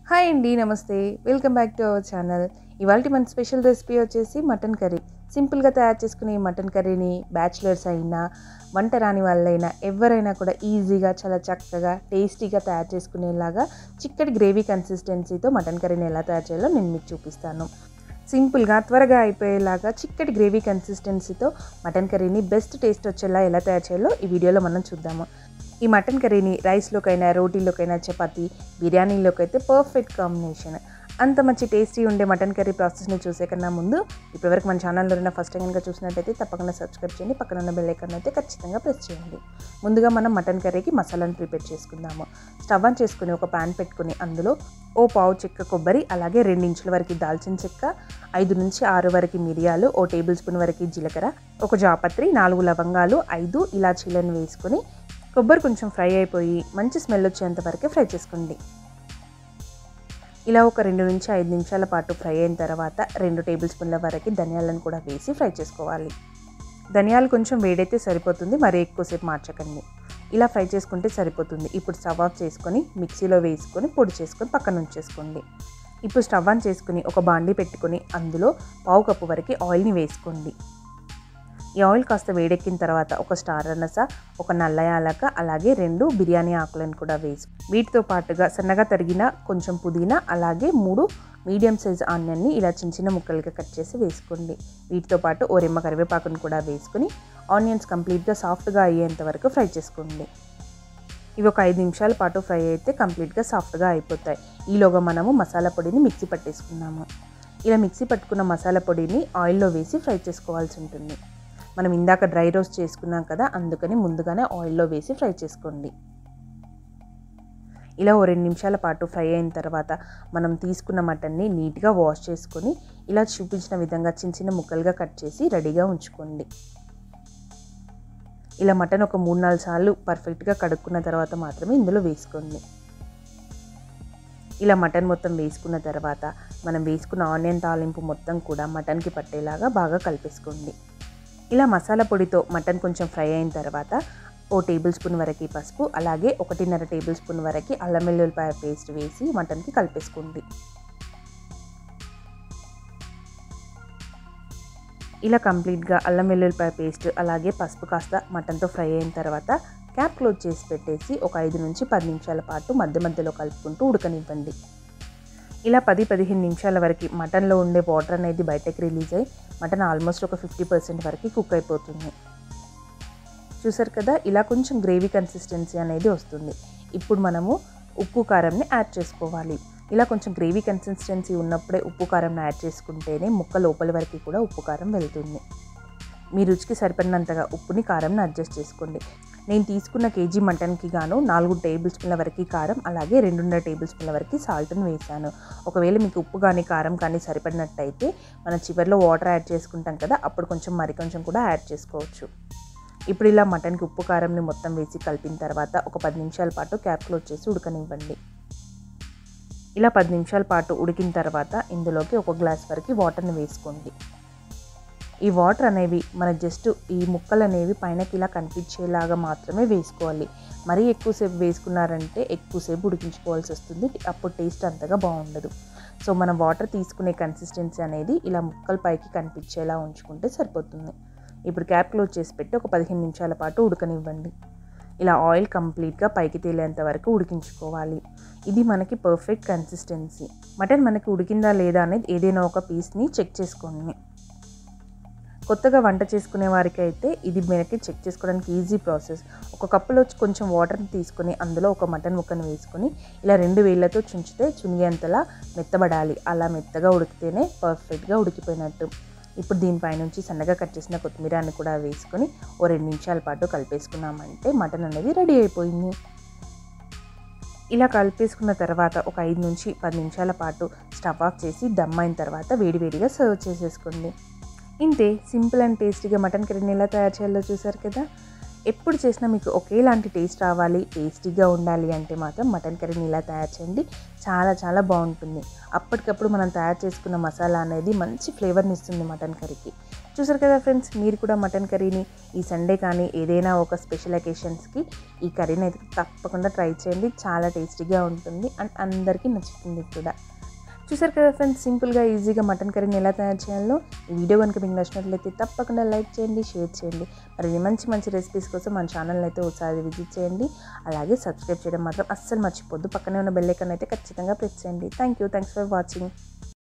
hi అండి నమస్తే welcome back to our channel ఇవాళ మన స్పెషల్ రెసిపీ వచ్చేసి మటన్ కర్రీ సింపుల్గా తయారు చేసుకునే ఈ మటన్ కర్రీని బ్యాచిలర్స్ అయినా వంట రాని వాళ్ళైనా ఎవరైనా కూడా ఈజీగా చాలా చక్కగా టేస్టీగా తయారు చేసుకునేలాగా చిక్కటి గ్రేవీ కన్సిస్టెన్సీతో మటన్ కర్రీని ఎలా తయారు చేయాలో నేను మీకు చూపిస్తాను సింపుల్గా త్వరగా అయిపోయేలాగా చిక్కటి గ్రేవీ కన్సిస్టెన్సీతో మటన్ కర్రీని బెస్ట్ టేస్ట్ వచ్చేలా ఎలా తయారు చేయాలో ఈ వీడియోలో మనం చూద్దాము ఈ మటన్ కర్రీని రైస్లోకైనా రోటీలోకైనా చపాతి బిర్యానీలోకి అయితే పర్ఫెక్ట్ కాంబినేషన్ అంత మంచి టేస్టీ ఉండే మటన్ కర్రీ ప్రాసెస్ని చూసే కన్నా ముందు ఇప్పటివరకు మన ఛానల్లో ఉన్న ఫస్ట్ టైం కనుక చూసినట్టయితే తప్పకుండా సబ్స్క్రైబ్ చేయండి పక్కన ఉన్న బెల్ ఐకాన్ అయితే ఖచ్చితంగా ప్రెస్ చేయండి ముందుగా మనం మటన్ కర్రీకి మసాలాను ప్రిపేర్ చేసుకుందాము స్టవ్ ఆన్ చేసుకుని ఒక ప్యాన్ పెట్టుకుని అందులో ఓ పావు చెక్క కొబ్బరి అలాగే రెండు ఇంచుల వరకు దాల్చిన చెక్క ఐదు నుంచి ఆరు వరకు మిరియాలు ఓ టేబుల్ స్పూన్ వరకు జీలకర్ర ఒక జాపత్రి నాలుగు లవంగాలు ఐదు ఇలాచీలను వేసుకొని కొబ్బరి కొంచెం ఫ్రై అయిపోయి మంచి స్మెల్ వచ్చేంత వరకు ఫ్రై చేసుకోండి ఇలా ఒక రెండు నుంచి ఐదు నిమిషాల పాటు ఫ్రై అయిన తర్వాత రెండు టేబుల్ స్పూన్ల వరకు ధనియాలను కూడా వేసి ఫ్రై చేసుకోవాలి ధనియాలు కొంచెం వేడైతే సరిపోతుంది మరీ ఎక్కువసేపు మార్చకండి ఇలా ఫ్రై చేసుకుంటే సరిపోతుంది ఇప్పుడు స్టవ్ ఆఫ్ చేసుకొని మిక్సీలో వేసుకొని పొడి చేసుకొని పక్కన ఉంచేసుకోండి ఇప్పుడు స్టవ్ ఆన్ చేసుకుని ఒక బాండీ పెట్టుకొని అందులో పావు కప్పు వరకు ఆయిల్ని వేసుకోండి ఈ ఆయిల్ కాస్త వేడెక్కిన తర్వాత ఒక స్టార్ అనస ఒక నల్ల యాలక అలాగే రెండు బిర్యానీ ఆకులను కూడా వేసి వీటితో పాటుగా సన్నగా తరిగిన కొంచెం పుదీనా అలాగే మూడు మీడియం సైజ్ ఆనియన్ని ఇలా చిన్న చిన్న ముక్కలుగా కట్ చేసి వేసుకోండి వీటితో పాటు ఓ రెమ్మ కరివేపాకును కూడా వేసుకుని ఆనియన్స్ కంప్లీట్గా సాఫ్ట్గా అయ్యేంత వరకు ఫ్రై చేసుకోండి ఇవి ఒక ఐదు నిమిషాల పాటు ఫ్రై అయితే కంప్లీట్గా సాఫ్ట్గా అయిపోతాయి ఈలోగా మనము మసాలా పొడిని మిక్సీ పట్టేసుకున్నాము ఇలా మిక్సీ పట్టుకున్న మసాలా పొడిని ఆయిల్లో వేసి ఫ్రై చేసుకోవాల్సి ఉంటుంది మనం ఇందాక డ్రై రోస్ట్ చేసుకున్నాం కదా అందుకని ముందుగానే ఆయిల్లో వేసి ఫ్రై చేసుకోండి ఇలా ఓ రెండు నిమిషాల పాటు ఫ్రై అయిన తర్వాత మనం తీసుకున్న మటన్ని నీట్గా వాష్ చేసుకొని ఇలా చూపించిన విధంగా చిన్న చిన్న ముక్కలుగా కట్ చేసి రెడీగా ఉంచుకోండి ఇలా మటన్ ఒక మూడు నాలుగు సార్లు పర్ఫెక్ట్గా కడుక్కున్న తర్వాత మాత్రమే ఇందులో వేసుకోండి ఇలా మటన్ మొత్తం వేసుకున్న తర్వాత మనం వేసుకున్న ఆనియన్ తాలింపు మొత్తం కూడా మటన్కి పట్టేలాగా బాగా కలిపేసుకోండి ఇలా మసాలా పొడితో మటన్ కొంచెం ఫ్రై అయిన తర్వాత ఓ టేబుల్ స్పూన్ వరకు పసుపు అలాగే ఒకటిన్నర టేబుల్ స్పూన్ వరకు అల్లం వెల్లుల్లిపాయ పేస్ట్ వేసి మటన్కి కలిపేసుకోండి ఇలా కంప్లీట్గా అల్లం వెల్లుల్లిపాయ పేస్ట్ అలాగే పసుపు కాస్త మటన్తో ఫ్రై అయిన తర్వాత క్యాప్ క్లోజ్ చేసి పెట్టేసి ఒక ఐదు నుంచి పది నిమిషాల పాటు మధ్య మధ్యలో కలుపుకుంటూ ఉడకనివ్వండి ఇలా పది పదిహేను నిమిషాల వరకు మటన్లో ఉండే వాటర్ అనేది బయటకు రిలీజ్ అయ్యి మటన్ ఆల్మోస్ట్ ఒక ఫిఫ్టీ పర్సెంట్ వరకు కుక్ అయిపోతుంది చూసారు కదా ఇలా కొంచెం గ్రేవీ కన్సిస్టెన్సీ అనేది వస్తుంది ఇప్పుడు మనము ఉప్పు కారంని యాడ్ చేసుకోవాలి ఇలా కొంచెం గ్రేవీ కన్సిస్టెన్సీ ఉన్నప్పుడే ఉప్పు కారంని యాడ్ చేసుకుంటేనే ముక్క లోపలి వరకు కూడా ఉప్పు కారం వెళ్తుంది మీ రుచికి సరిపడినంతగా ఉప్పుని కారంని అడ్జస్ట్ చేసుకోండి నేను తీసుకున్న కేజీ మటన్కి గాను నాలుగు టేబుల్ స్పూన్ల వరకు కారం అలాగే రెండున్నర టేబుల్ స్పూన్ల వరకు సాల్ట్ని వేసాను ఒకవేళ మీకు ఉప్పు కానీ కారం కానీ సరిపడినట్టయితే మనం చివరిలో వాటర్ యాడ్ చేసుకుంటాం కదా అప్పుడు కొంచెం మరి కొంచెం కూడా యాడ్ చేసుకోవచ్చు ఇప్పుడు ఇలా మటన్కి ఉప్పు కారంని మొత్తం వేసి కలిపిన తర్వాత ఒక పది నిమిషాల పాటు క్యాప్ క్లోజ్ చేసి ఉడకనివ్వండి ఇలా పది నిమిషాల పాటు ఉడికిన తర్వాత ఇందులోకి ఒక గ్లాస్ వరకు వాటర్ని వేసుకోండి ఈ వాటర్ అనేవి మన జస్ట్ ఈ ముక్కలు అనేవి పైనకి ఇలా కనిపించేలాగా మాత్రమే వేసుకోవాలి మరీ ఎక్కువసేపు వేసుకున్నారంటే ఎక్కువసేపు ఉడికించుకోవాల్సి వస్తుంది అప్పుడు టేస్ట్ అంతగా బాగుండదు సో మనం వాటర్ తీసుకునే కన్సిస్టెన్సీ అనేది ఇలా ముక్కలు పైకి కనిపించేలా ఉంచుకుంటే సరిపోతుంది ఇప్పుడు క్యాప్ క్లోజ్ చేసి పెట్టి ఒక పదిహేను నిమిషాల పాటు ఉడకనివ్వండి ఇలా ఆయిల్ కంప్లీట్గా పైకి తేలేంత వరకు ఉడికించుకోవాలి ఇది మనకి పర్ఫెక్ట్ కన్సిస్టెన్సీ మటన్ మనకి ఉడికిందా లేదా అనేది ఏదైనా ఒక పీస్ని చెక్ చేసుకోండి కొత్తగా వంట చేసుకునే వారికి అయితే ఇది మనకి చెక్ చేసుకోవడానికి ఈజీ ప్రాసెస్ ఒక కప్పులో కొంచెం వాటర్ని తీసుకొని అందులో ఒక మటన్ ముక్కను వేసుకొని ఇలా రెండు వేళ్ళతో చుంచితే చునిగేంతలా మెత్తబడాలి అలా మెత్తగా ఉడికితేనే పర్ఫెక్ట్గా ఉడికిపోయినట్టు ఇప్పుడు దీనిపైనుంచి సన్నగా కట్ చేసిన కొత్తిమీరాన్ని కూడా వేసుకొని ఓ రెండు నిమిషాల పాటు కలిపేసుకున్నామంటే మటన్ అనేది రెడీ అయిపోయింది ఇలా కలిపేసుకున్న తర్వాత ఒక ఐదు నుంచి పది నిమిషాల పాటు స్టవ్ ఆఫ్ చేసి దమ్ అయిన తర్వాత వేడివేడిగా సర్వ్ చేసేసుకోండి ఇంతే సింపుల్ అండ్ టేస్టీగా మటన్ కర్రీని ఎలా తయారు చేయాలో చూసారు కదా ఎప్పుడు చేసినా మీకు ఒకేలాంటి టేస్ట్ రావాలి టేస్టీగా ఉండాలి అంటే మాత్రం మటన్ కర్రీని ఇలా తయారు చేయండి చాలా చాలా బాగుంటుంది అప్పటికప్పుడు మనం తయారు చేసుకున్న మసాలా అనేది మంచి ఫ్లేవర్ని ఇస్తుంది మటన్ కర్రీకి చూసారు కదా ఫ్రెండ్స్ మీరు కూడా మటన్ కర్రీని ఈ సండే కానీ ఏదైనా ఒక స్పెషల్ అకేషన్స్కి ఈ కర్రీని అయితే తప్పకుండా ట్రై చేయండి చాలా టేస్టీగా ఉంటుంది అండ్ అందరికీ నచ్చుతుంది కూడా చూసారు కదా ఫ్రెండ్స్ సింపుల్గా ఈజీగా మటన్ కర్రీని ఎలా తయారు చేయాలో ఈ వీడియో కనుక మీకు నచ్చినట్లయితే తప్పకుండా లైక్ చేయండి షేర్ చేయండి మరి మంచి మంచి రెసిపీస్ కోసం మన ఛానల్ అయితే ఒకసారి విజిట్ చేయండి అలాగే సబ్స్క్రైబ్ చేయడం మాత్రం అస్సలు మర్చిపోద్దు పక్కనే ఉన్న బెల్ ఐకాన్ అయితే ఖచ్చితంగా ప్రెస్ చేయండి thank you thanks for watching